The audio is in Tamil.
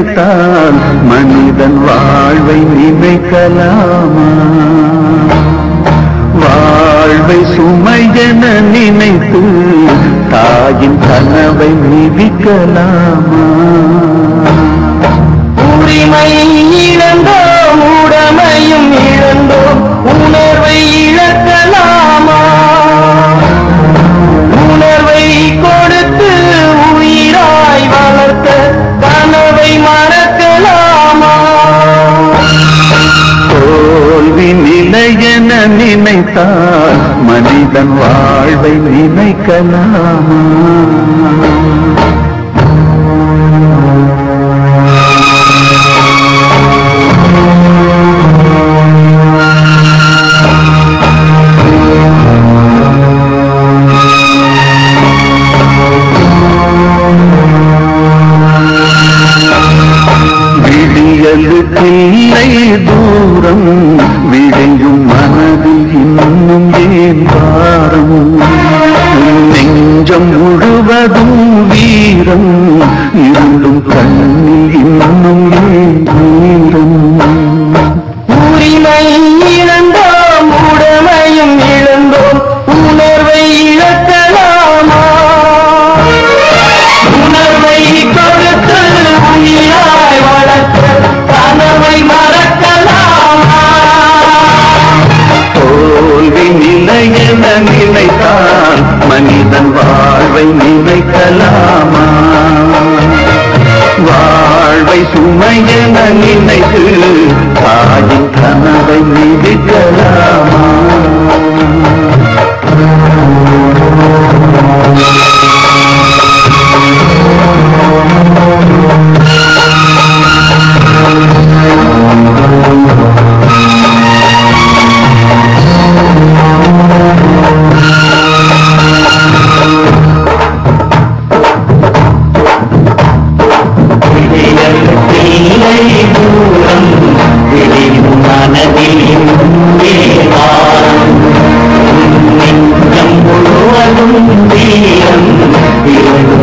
நினைத்தால் மனிதன் வாழ்வை நினைக்கலாமா வாழ்வை சுமையென நினைத்து தாயின் கனவை மிதிக்கலாமா உரிமை இழந்தோம் உடமையும் இழந்தோம் உணர்வை இழக்கலாமா உணர்வை கொடுத்து உயிராய் வளர்த்த கனவை மறக்கலாமா தோல்வி நிலையென நினைத்தால் மனிதன் வாழ்வை நினைக்கலாமா விடியலுக்கில்லை தூரம் விழையும் மனதில் இன்னும் ஏன் பாரம் உன் நெஞ்சம் முழுவதும் வீரம் இருந்தும் கண்ணில் இன்னும் ஏன் வீரம் உரிமை இழந்தோம் உடமையும் இழந்தோம் உணர்வை இழக்கலாமா உணர்வை கொடுத்து உயிராய் வளர்த்த கனவை மறக்கலாமா தோல்வி நிலையென நினைத்தால் மனிதன் வாழ்வை நினைக்கலாமா வாழ்வை சுமையென நினைத்து தாயின் கனவை மிதிக்கலாமா இல்லை தூரம் விழியும் மனதில் இங்கே வாரம் நெஞ்சம் முழுவதும் வீரம் இரண்டு